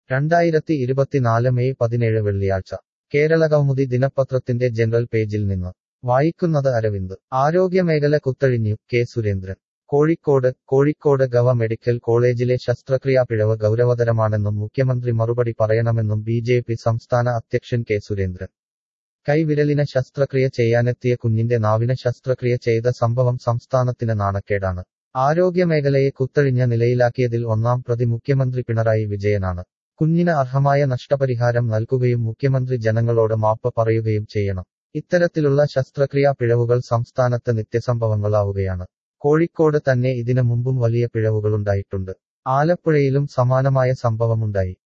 രണ്ടായിരത്തി ഇരുപത്തിനാല് മെയ് പതിനേഴ് വെള്ളിയാഴ്ച കേരള കൗമുദി ദിനപത്രത്തിന്റെ ജനറൽ പേജിൽ നിന്ന് വായിക്കുന്നത് അരവിന്ദ് ആരോഗ്യമേഖല കുത്തഴിഞ്ഞു K Surendran Kozhikode Kozhikode gov medical കോളേജിലെ ശസ്ത്രക്രിയാ പിഴവ് ഗൗരവതരമാണെന്നും മുഖ്യമന്ത്രി മറുപടി പറയണമെന്നും ബി ജെ പി സംസ്ഥാന അധ്യക്ഷൻ കെ സുരേന്ദ്രൻ കൈവിരലിന് ശസ്ത്രക്രിയ ചെയ്യാനെത്തിയ കുഞ്ഞിന്റെ നാവിന് ശസ്ത്രക്രിയ ചെയ്ത സംഭവം സംസ്ഥാനത്തിന് നാണക്കേടാണ് ആരോഗ്യമേഖലയെ കുത്തഴിഞ്ഞ നിലയിലാക്കിയതിൽ ഒന്നാം പ്രതി മുഖ്യമന്ത്രി പിണറായി വിജയനാണ് കുഞ്ഞിന് അർഹമായ നഷ്ടപരിഹാരം നൽകുകയും മുഖ്യമന്ത്രി ജനങ്ങളോട് മാപ്പ് പറയുകയും ചെയ്യണം ഇത്തരത്തിലുള്ള ശസ്ത്രക്രിയാ പിഴവുകൾ സംസ്ഥാനത്ത് നിത്യസംഭവങ്ങളാവുകയാണ് കോഴിക്കോട് തന്നെ ഇതിനു മുമ്പും വലിയ പിഴവുകളുണ്ടായിട്ടുണ്ട് ആലപ്പുഴയിലും സമാനമായ സംഭവമുണ്ടായി